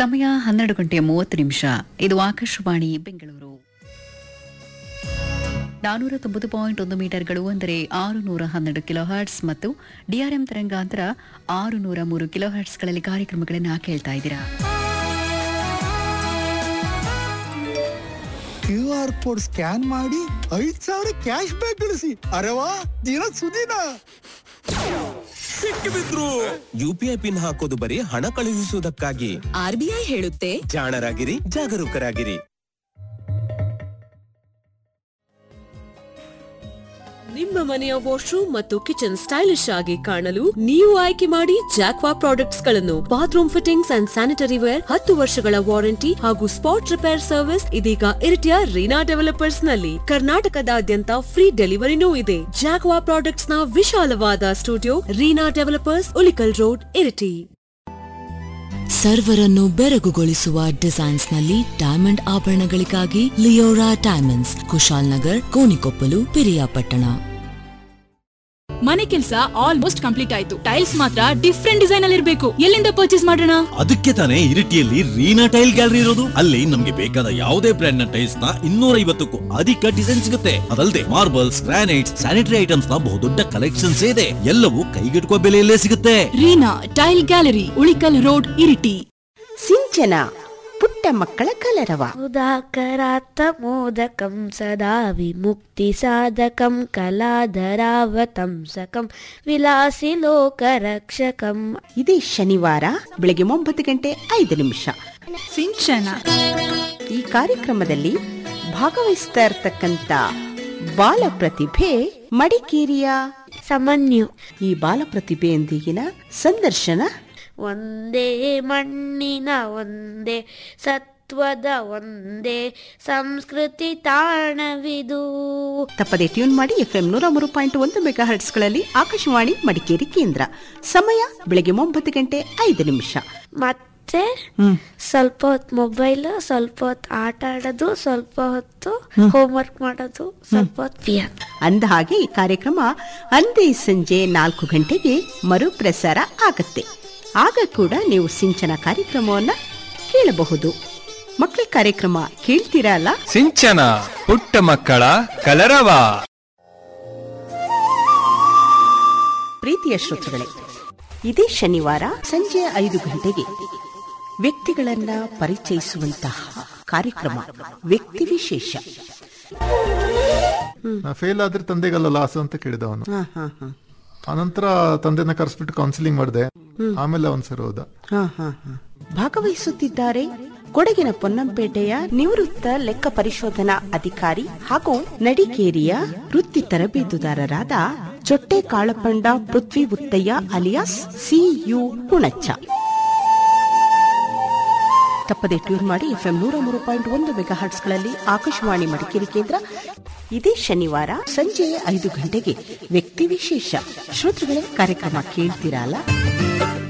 ಸಮಯ ಹನ್ನೆರಡು ಗಂಟೆ ಮೂವತ್ತು ನಿಮಿಷ ಇದು ಆಕಾಶವಾಣಿ ಬೆಂಗಳೂರು ನಾನೂರ ತೊಂಬತ್ತು ಪಾಯಿಂಟ್ ಒಂದು ಮೀಟರ್ಗಳು ಅಂದರೆ ಆರು ನೂರ ಹನ್ನೆರಡು ಕಿಲೋ ಹರ್ಟ್ಸ್ ಮತ್ತು ಡಿಆರ್ಎಂ ತರಂಗಾಂತರ ಆರು ನೂರ ಮೂರು ಕಿಲೋ ಹರ್ಟ್ಸ್ಗಳಲ್ಲಿ ಕಾರ್ಯಕ್ರಮಗಳನ್ನು ಕೇಳ್ತಾ ಇದ್ದೀರಾ ಕ್ಯೂ ಆರ್ ಕೋಡ್ ಸ್ಕ್ಯಾನ್ ಮಾಡಿ ಐದ್ ಸಾವಿರ ಕ್ಯಾಶ್ ಬ್ಯಾಕ್ ಗಳಿಸಿ ಅರೆ ವಾ ದಿನ ಸುದಿನ ಸಿಕ್ಕಿಬಿದ್ರು ಯುಪಿಐ ಪಿನ್ ಹಾಕೋದು ಬರೀ ಹಣ ಕಳುಹಿಸುವುದಕ್ಕಾಗಿ ಆರ್ಬಿಐ ಹೇಳುತ್ತೆ ಜಾಣರಾಗಿರಿ ಜಾಗರೂಕರಾಗಿರಿ ನಿಮ್ಮ ಮನೆಯ ವಾಶ್ರೂಮ್ ಮತ್ತು ಕಿಚನ್ ಸ್ಟೈಲಿಶ್ ಆಗಿ ಕಾಣಲು ನೀವು ಆಯ್ಕೆ ಮಾಡಿ ಜಾಕ್ವಾ ಪ್ರಾಡಕ್ಟ್ಸ್ ಗಳನ್ನು bathroom fittings and sanitary ware ಹತ್ತು ವರ್ಷಗಳ ವಾರಂಟಿ ಹಾಗೂ ಸ್ಪಾಟ್ ರಿಪೇರ್ ಸರ್ವಿಸ್ ಇದೀಗ ಇರಿಟಿಯ ರೀನಾ ಡೆವಲಪರ್ಸ್ ನಲ್ಲಿ ಕರ್ನಾಟಕದಾದ್ಯಂತ ಫ್ರೀ ಡೆಲಿವರಿನೂ ಇದೆ ಜಾಕ್ವಾ ಪ್ರಾಡಕ್ಟ್ಸ್ ನ ವಿಶಾಲವಾದ studio Reena developers Ulikal road Iritty ಸರ್ವರನ್ನು ಬೆರಗುಗೊಳಿಸುವ ಡಿಸೈನ್ಸ್ ನಲ್ಲಿ ಡೈಮಂಡ್ ಆಭರಣಗಳಿಗಾಗಿ ಲಿಯೋರಾ ಡೈಮಂಡ್ಸ್ ಕುಶಾಲ್ ನಗರ್ ಕೋಣಿಕೊಪ್ಪಲು ಪಿರಿಯಾಪಟ್ಟಣ ಮನೆ ಕೆಲಸ ಆಲ್ಮೋಸ್ಟ್ ಕಂಪ್ಲೀಟ್ ಆಯ್ತು ಟೈಲ್ಸ್ ಮಾತ್ರ ಡಿಫ್ರೆಂಟ್ ಡಿಸೈನ್ ಅಲ್ಲಿ ಇರಬೇಕು ಎಲ್ಲಿಂದ ಪರ್ಚೇಸ್ ಮಾಡೋಣ ಅದಕ್ಕೆ ತಾನೇ ಇರಿಟಿಯಲ್ಲಿ ರೀನಾ ಟೈಲ್ ಗ್ಯಾಲರಿ ಇರೋದು ಅಲ್ಲಿ ನಮ್ಗೆ ಬೇಕಾದ ಯಾವುದೇ ಬ್ರ್ಯಾಂಡ್ ನ ಟೈಲ್ಸ್ ನ ಇನ್ನೂರ ಐವತ್ತಕ್ಕೂ ಅಧಿಕ ಡಿಸೈನ್ ಸಿಗುತ್ತೆ ಅದಲ್ಲದೆ ಮಾರ್ಬಲ್ಸ್ ಗ್ರಾನೈಟ್ಸ್ ಸ್ಯಾನಿಟರಿ ಐಟಮ್ಸ್ ನ ಬಹುದೊಡ್ಡ ಕಲೆಕ್ಷನ್ಸ್ ಇದೆ ಎಲ್ಲವೂ ಕೈಗೆಟುಕುವ ಬೆಲೆಯಲ್ಲೇ ಸಿಗುತ್ತೆ Reena tile gallery Ulikal road Iritty Sinchana ಪುಟ್ಟ ಮಕ್ಕಳ ಕಲರವ उदाकरात्तमोदकं सदा विमुक्तिसाधकं कलाधरावतंसकं विलासिलोकरक्षकम् ಇದೇ ಶನಿವಾರ ಬೆಳಗ್ಗೆ ಒಂಬತ್ತು ಗಂಟೆ ಐದು ನಿಮಿಷ ಸಿಂಚನ ಈ ಕಾರ್ಯಕ್ರಮದಲ್ಲಿ ಭಾಗವಹಿಸ್ತಾ ಇರ್ತಕ್ಕಂತ ಬಾಲ ಪ್ರತಿಭೆ ಮಡಿಕೇರಿಯ ಸಮನ್ಯು ಈ ಬಾಲ ಪ್ರತಿಭೆಯೊಂದಿಗಿನ ಸಂದರ್ಶನ ಒಂದೇ ಮಣ್ಣಿನ ಒಂದೇ ಸತ್ವದ ಒಂದೇ ಸಂಸ್ಕೃತಿ ತಾಣವಿದು ತಪ್ಪದೆ ಟ್ಯೂನ್ ಮಾಡಿ ಎಫ್ಎಂ ನೂರ ಮೂರು ಪಾಯಿಂಟ್ ಒಂದು ಮೆಗಾ ಹರ್ಟ್ಸ್ಗಳಲ್ಲಿ ಆಕಾಶವಾಣಿ ಮಡಿಕೇರಿ ಕೇಂದ್ರ ಸಮಯ ಬೆಳಗ್ಗೆ ಒಂಬತ್ತು ಗಂಟೆ ಐದು ನಿಮಿಷ ಮತ್ತೆ ಸ್ವಲ್ಪ ಹೊತ್ತು ಮೊಬೈಲ್ ಸ್ವಲ್ಪ ಹೊತ್ತು ಆಟ ಆಡೋದು ಸ್ವಲ್ಪ ಹೊತ್ತು ಹೋಮ್ವರ್ಕ್ ಮಾಡೋದು ಸ್ವಲ್ಪ ಹೊತ್ತು ಪಿಯಾನ್ ಅಂದ ಹಾಗೆ ಈ ಕಾರ್ಯಕ್ರಮ ಅಂದೇ ಸಂಜೆ ನಾಲ್ಕು ಗಂಟೆಗೆ ಮರುಪ್ರಸಾರ ಆಗತ್ತೆ ಆಗ ಕೂಡ ನೀವು ಸಿಂಚನ ಕಾರ್ಯಕ್ರಮವನ್ನ ಕೇಳಬಹುದು ಮಕ್ಕಳ ಕಾರ್ಯಕ್ರಮ ಕೇಳ್ತೀರಾ ಅಲ್ಲ ಸಿಂಚನ ಪುಟ್ಟ ಮಕ್ಕಳ ಕಲರವ ಪ್ರೀತಿಯ ಶ್ರೋತೃಗಳೇ ಇದೇ ಶನಿವಾರ ಸಂಜೆ ಐದು ಗಂಟೆಗೆ ವ್ಯಕ್ತಿಗಳನ್ನ ಪರಿಚಯಿಸುವಂತಹ ಕಾರ್ಯಕ್ರಮ ವ್ಯಕ್ತಿ ವಿಶೇಷ ನಾ ಫೇಲ್ ಆದ್ರೆ ತಂದೆಗಲ್ಲ ಲಾಸ್ ಅಂತ ಕೇಳಿದ ಅವನು ಹಾ, ಹಾ, ಹಾ. ಆನಂತರ ತಂದೆನ ಕರೆಸ್ಬಿಟ್ಟು ಕೌನ್ಸಿಲಿಂಗ್ ಮಾಡಿದೆ ಆಮೇಲೆ ಅವನ್ ಸರಿ ಹೋದ ಹಾ, ಹಾ, ಹಾ. ಭಾಗವಹಿಸುತ್ತಿದ್ದಾರೆ ಕೊಡಗಿನ ಪೊನ್ನಂಪೇಟೆಯ ನಿವೃತ್ತ ಲೆಕ್ಕ ಪರಿಶೋಧನಾ ಅಧಿಕಾರಿ ಹಾಗೂ ನಡಿಕೇರಿಯ ವೃತ್ತಿ ತರಬೇತುದಾರರಾದ ಚೊಟ್ಟೆ ಕಾಳಪಂಡ ಪೃಥ್ವಿ ಉತ್ತಯ್ಯ ಅಲಿಯಾಸ್ ಸಿಯು ಹುಣಚ್ಚ ತಪ್ಪದೆ ಟ್ಯೂನ್ ಮಾಡಿ ಎಫ್ಎಂ ನೂರ ಮೂರು ಪಾಯಿಂಟ್ ಒಂದು ಮೆಗಾ ಹರ್ಟ್ಸ್ಗಳಲ್ಲಿ ಆಕಾಶವಾಣಿ ಮಡಿಕೇರಿ ಕೇಂದ್ರ ಇದೇ ಶನಿವಾರ ಸಂಜೆ ಐದು ಗಂಟೆಗೆ ವ್ಯಕ್ತಿ ವಿಶೇಷ ಶ್ರೋತೃಗಳೇ ಕಾರ್ಯಕ್ರಮ ಕೇಳ್ತೀರಾ ಅಲ್ಲ